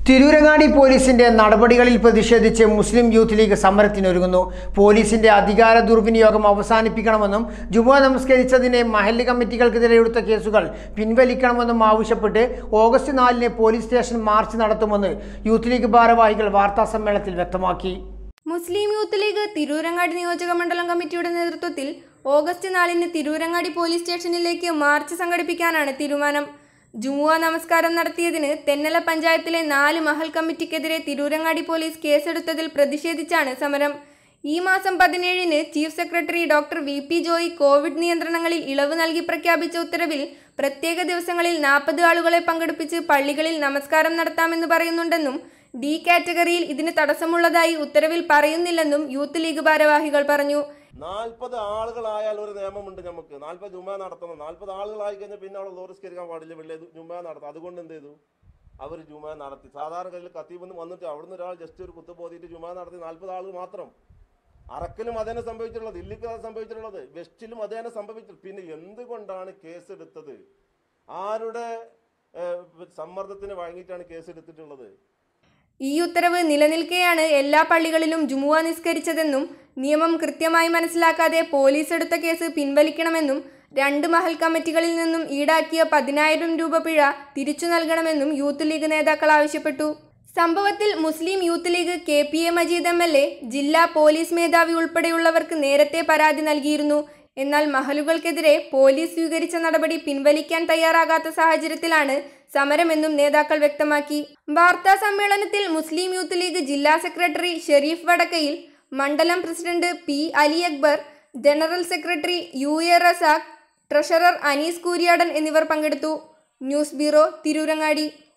തിരൂരങ്ങാടി പോലീസിന്റെ നടപടികളിൽ പ്രതിഷേധിച്ച് മുസ്ലിം യൂത്ത് ലീഗ് സമരത്തിനൊരുങ്ങുന്നു പോലീസിന്റെ അധികാര ദുർവിനിയോഗം അവസാനിപ്പിക്കണമെന്നും ജുമ നമസ്കരിച്ചതിന് മഹല്ല് കമ്മിറ്റികൾക്കെതിരെ എടുത്ത കേസുകൾ പിൻവലിക്കണമെന്നും ആവശ്യപ്പെട്ട് ഓഗസ്റ്റ് നാലിന് പോലീസ് സ്റ്റേഷൻ മാർച്ച് നടത്തുമെന്ന് യൂത്ത് ലീഗ് ഭാരവാഹികൾ വാർത്താസമ്മേളനത്തിൽ വ്യക്തമാക്കി മുസ്ലിം യൂത്ത് ലീഗ് തിരൂരങ്ങാടി നിയോജക മണ്ഡലം കമ്മിറ്റിയുടെ നേതൃത്വത്തിൽ ഓഗസ്റ്റ് നാലിന് തിരൂരങ്ങാടി പോലീസ് സ്റ്റേഷനിലേക്ക് മാർച്ച് സംഘടിപ്പിക്കാനാണ് തീരുമാനം ജുമുഅ നമസ്കാരം നടത്തിയതിന് തെന്നല പഞ്ചായത്തിലെ നാല് മഹൽ കമ്മിറ്റിക്കെതിരെ തിരൂരങ്ങാടി പോലീസ് കേസെടുത്തതിൽ പ്രതിഷേധിച്ചാണ് സമരം ഈ മാസം പതിനേഴിന് chief secretary doctor V P Joy Covid നിയന്ത്രണങ്ങളിൽ ഇളവ് നൽകി പ്രഖ്യാപിച്ച ഉത്തരവിൽ പ്രത്യേക ദിവസങ്ങളിൽ നാൽപ്പത് ആളുകളെ പങ്കെടുപ്പിച്ച് പള്ളികളിൽ നമസ്കാരം നടത്താമെന്ന് പറയുന്നുണ്ടെന്നും ഡി കാറ്റഗറിയിൽ ഇതിന് തടസ്സമുള്ളതായി ഉത്തരവിൽ പറയുന്നില്ലെന്നും യൂത്ത് ലീഗ് ഭാരവാഹികൾ പറഞ്ഞു നാൽപ്പത് ആളുകളായാൽ ഒരു നിയമമുണ്ട് നമുക്ക് നാൽപ്പത് ജുമ നടത്തണം നാൽപ്പത് ആളുകളായി കഴിഞ്ഞാൽ പിന്നെ അവിടെ ലോറിസ്കരിക്കാൻ പാടില്ല വലിയ ജുമ നടത്താം അതുകൊണ്ട് എന്ത് ചെയ്തു അവർ ജുമ നടത്തി സാധാരണ കയ്യിൽ കത്തീബ് വന്നിട്ട് അവിടുന്ന് ഒരാൾ ജസ്റ്റ് ഒരു കുത്ത് പോതിയിട്ട് ജുമ നടത്തി നാൽപ്പത് ആളുകൾ മാത്രം അറക്കലും അതന്നെ സംഭവിച്ചിട്ടുള്ളത് ഇല്ലിക്കും അത് സംഭവിച്ചിട്ടുള്ളത് വെസ്റ്റിലും അതന്നെ സംഭവിച്ചു പിന്നെ എന്തുകൊണ്ടാണ് കേസ് എടുത്തത് ആരുടെ ഏഹ്, സമ്മർദ്ദത്തിന് വഴങ്ങിയിട്ടാണ് കേസ് എടുത്തിട്ടുള്ളത് ഈ ഉത്തരവ് നിലനിൽക്കെയാണ് എല്ലാ പള്ളികളിലും ജുമുഅ നിസ്കരിച്ചതെന്നും നിയമം കൃത്യമായി മനസ്സിലാക്കാതെ പോലീസ് എടുത്ത കേസ് പിൻവലിക്കണമെന്നും രണ്ട് മഹൽ കമ്മിറ്റികളിൽ നിന്നും ഈടാക്കിയ പതിനായിരം രൂപ പിഴ തിരിച്ചു നൽകണമെന്നും യൂത്ത് ലീഗ് നേതാക്കൾ ആവശ്യപ്പെട്ടു സംഭവത്തിൽ Muslim Youth League K P A Majeed M L A ജില്ലാ പോലീസ് മേധാവി ഉൾപ്പെടെയുള്ളവർക്ക് നേരത്തെ പരാതി നൽകിയിരുന്നു എന്നാൽ മഹലുകൾക്കെതിരെ പോലീസ് സ്വീകരിച്ച നടപടി പിൻവലിക്കാൻ തയ്യാറാകാത്ത സാഹചര്യത്തിലാണ് സമരമെന്നും നേതാക്കൾ വ്യക്തമാക്കി വാർത്താ സമ്മേളനത്തിൽ മുസ്ലിം യൂത്ത് ലീഗ് ജില്ലാ സെക്രട്ടറി ഷെരീഫ് വടക്കയിൽ മണ്ഡലം president P Ali Akbar general secretary U A Razak treasurer Anees Kooriyadan എന്നിവർ പങ്കെടുത്തു ന്യൂസ് ബ്യൂറോ തിരൂരങ്ങാടി